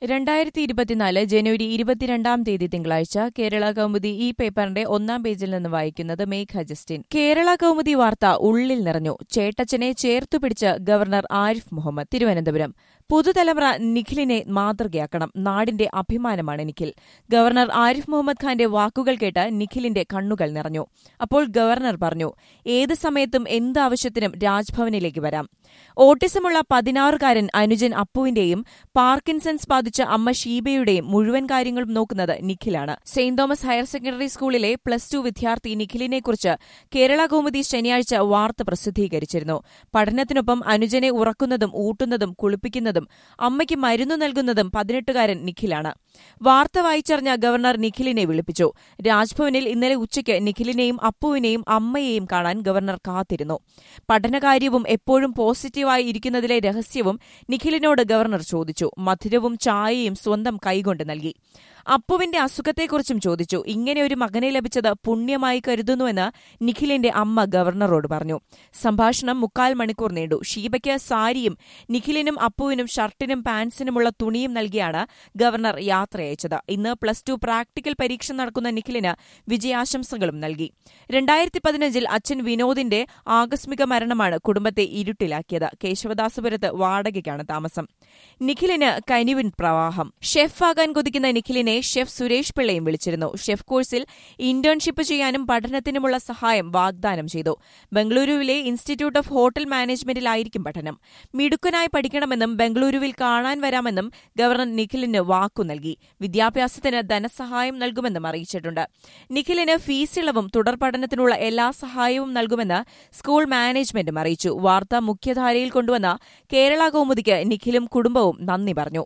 രണ്ടായിരത്തി ഇരുപത്തിനാല് ജനുവരി ഇരുപത്തിരണ്ടാം തീയതി തിങ്കളാഴ്ച കേരള കൗമുദി ഈ പേപ്പറിന്റെ ഒന്നാം പേജിൽ നിന്ന് വായിക്കുന്നത് മേഘ ജസ്റ്റിൻ കേരള കൗമുദി വാർത്ത ഉള്ളിൽ നിറഞ്ഞു ചേട്ടച്ചനെ ചേർത്തുപിടിച്ച് ഗവർണർ ആരിഫ് മുഹമ്മദ് തിരുവനന്തപുരം പുതുതലമുറ നിഖിലിനെ മാതൃകയാക്കണം നാടിന്റെ അഭിമാനമാണ് നിഖിൽ ഗവർണർ ആരിഫ് മുഹമ്മദ് ഖാന്റെ വാക്കുകൾ കേട്ട് നിഖിലിന്റെ കണ്ണുകൾ നിറഞ്ഞു അപ്പോൾ ഗവർണർ പറഞ്ഞു ഏത് സമയത്തും എന്താവശ്യത്തിനും രാജ്ഭവനിലേക്ക് വരാം ഓട്ടിസമുള്ള പതിനാറുകാരൻ അനുജൻ അപ്പുവിന്റെയും പാർക്കിൻസൺസ് ബാധിച്ച അമ്മ ഷീബയുടെയും മുഴുവൻ കാര്യങ്ങളും നോക്കുന്നത് നിഖിലാണ് സെയിന്റ് തോമസ് ഹയർ സെക്കൻഡറി സ്കൂളിലെ പ്ലസ് ടു വിദ്യാർത്ഥി നിഖിലിനെക്കുറിച്ച് കേരള കൗമുദി ശനിയാഴ്ച വാർത്ത പ്രസിദ്ധീകരിച്ചിരുന്നു പഠനത്തിനൊപ്പം അനുജനെ ഉറക്കുന്നതും ഊട്ടുന്നതും കുളിപ്പിക്കുന്നതും അമ്മയ്ക്ക് മരുന്നു നൽകുന്നതും പതിനെട്ടുകാരൻ നിഖിലാണ് വാർത്ത വായിച്ചറിഞ്ഞ ഗവർണർ നിഖിലിനെ വിളിപ്പിച്ചു രാജ്ഭവനിൽ ഇന്നലെ ഉച്ചയ്ക്ക് നിഖിലിനെയും അപ്പുവിനെയും അമ്മയെയും കാണാൻ ഗവർണർ കാത്തിരുന്നു പഠനകാര്യവും എപ്പോഴും പോസിറ്റീവായി ഇരിക്കുന്നതിലെ രഹസ്യവും നിഖിലിനോട് ഗവർണർ ചോദിച്ചു മധുരവും ചായയും സ്വന്തം കൈകൊണ്ട് നൽകി അപ്പുവിന്റെ അസുഖത്തെക്കുറിച്ചും ചോദിച്ചു ഇങ്ങനെ ഒരു മകനെ ലഭിച്ചത് പുണ്യമായി കരുതുന്നുവെന്ന് നിഖിലിന്റെ അമ്മ ഗവർണറോട് പറഞ്ഞു സംഭാഷണം മുക്കാൽ മണിക്കൂർ നീണ്ടു ഷീബയ്ക്ക് സാരിയും നിഖിലിനും അപ്പുവിനും ഷർട്ടിനും പാൻസിനുമുള്ള തുണിയും നൽകിയാണ് ഗവർണർ യാത്രയച്ചത് ഇന്ന് പ്ലസ് ടു പ്രാക്ടിക്കൽ പരീക്ഷ നടക്കുന്ന നിഖിലിന് വിജയാശംസകളും നൽകി രണ്ടായിരത്തി പതിനഞ്ചിൽ അച്ഛൻ വിനോദിന്റെ ആകസ്മിക മരണമാണ് കുടുംബത്തെ ഇരുട്ടിലാക്കിയത് കേശവദാസപുരത്ത് വാടകയ്ക്കാണ് താമസം നിഖിലിന് കനിവിൻ പ്രവാഹം ഷെഫാകാൻ കൊതിക്കുന്ന നിഖിലിനെ ഷെഫ് സുരേഷ് പിള്ളയും വിളിച്ചിരുന്നു ഷെഫ് കോഴ്സിൽ ഇന്റേൺഷിപ്പ് ചെയ്യാനും പഠനത്തിനുമുള്ള സഹായം വാഗ്ദാനം ചെയ്തു ബംഗളൂരുവിലെ ഇൻസ്റ്റിറ്റ്യൂട്ട് ഓഫ് ഹോട്ടൽ മാനേജ്മെന്റിലായിരിക്കും പഠനം മിടുക്കനായി പഠിക്കണമെന്നും ബംഗളൂരുവിൽ കാണാൻ വരാമെന്നും ഗവർണർ നിഖിലിന് വാക്കു നൽകി വിദ്യാഭ്യാസത്തിന് ധനസഹായം നൽകുമെന്നും അറിയിച്ചിട്ടുണ്ട് നിഖിലിന് ഫീസ് ഇളവും തുടർ പഠനത്തിനുള്ള എല്ലാ സഹായവും നൽകുമെന്ന് സ്കൂൾ മാനേജ്മെന്റും അറിയിച്ചു വാർത്ത മുഖ്യധാരയിൽ കൊണ്ടുവന്ന കേരള കൗമുദിക്ക് നിഖിലും കുടുംബവും നന്ദി പറഞ്ഞു